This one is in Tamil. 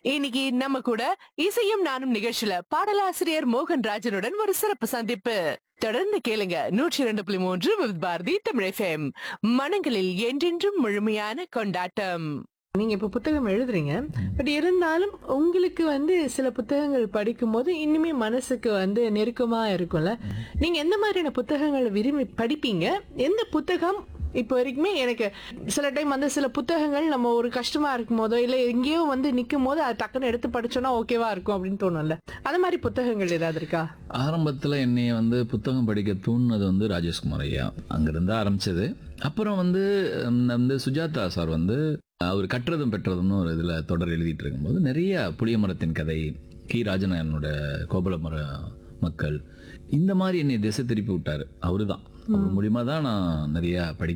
இன்னைக்கு நம்ம கூட இசையும் நானும் நிகழ்ச்சியில பாடலாசிரியர் மோகன் ராஜனுடன் ஒரு சிறப்பு சந்திப்பு தொடர்ந்து கேளுங்க நூற்றி இரண்டு புள்ளி மூன்று வித் பாரதி தமிழ் FM. மனங்களில் என்றென்றும் முழுமையான கொண்டாட்டம் நீங்க இப்ப புத்தகம் எழுதுறீங்க பட் இருந்தாலும் உங்களுக்கு வந்து சில புத்தகங்கள் படிக்கும்போது இன்னுமே மனசுக்கு வந்து நெருக்கமா இருக்கும்ல நீங்க எந்த மாதிரியான புத்தகங்களை விரும்பி படிப்பீங்க எந்த புத்தகம் இப்போ வரைக்குமே எனக்கு சில டைம் வந்து சில புத்தகங்கள் நம்ம ஒரு கஷ்டமா இருக்கும் போதோ இல்ல எங்கேயோ வந்து நிக்கும் போது அதை டக்குன்னு எடுத்து படிச்சோம்னா ஓகேவா இருக்கும் அப்படின்னு தோணும்ல அந்த மாதிரி புத்தகங்கள் ஏதாவது இருக்கா ஆரம்பத்தில் என்னைய வந்து புத்தகம் படிக்க தூண்டினது வந்து ராஜேஷ்குமார் ஐயா அங்கிருந்து ஆரம்பிச்சது அப்புறம் வந்து ம், வந்து சுஜாதா சார் வந்து அவர் கற்றதும் பெற்றதும்னு ஒரு இதில் தொடர் எழுதிட்டு இருக்கும்போது நிறைய புளிய மரத்தின் கதை கி ராஜநாயனோட கோபல மர மக்கள் இந்த மாதிரி என்னை திசை திருப்பி விட்டாரு அவரு தான் அவர் மூலியமாக தான் நான் நிறையா படிக்க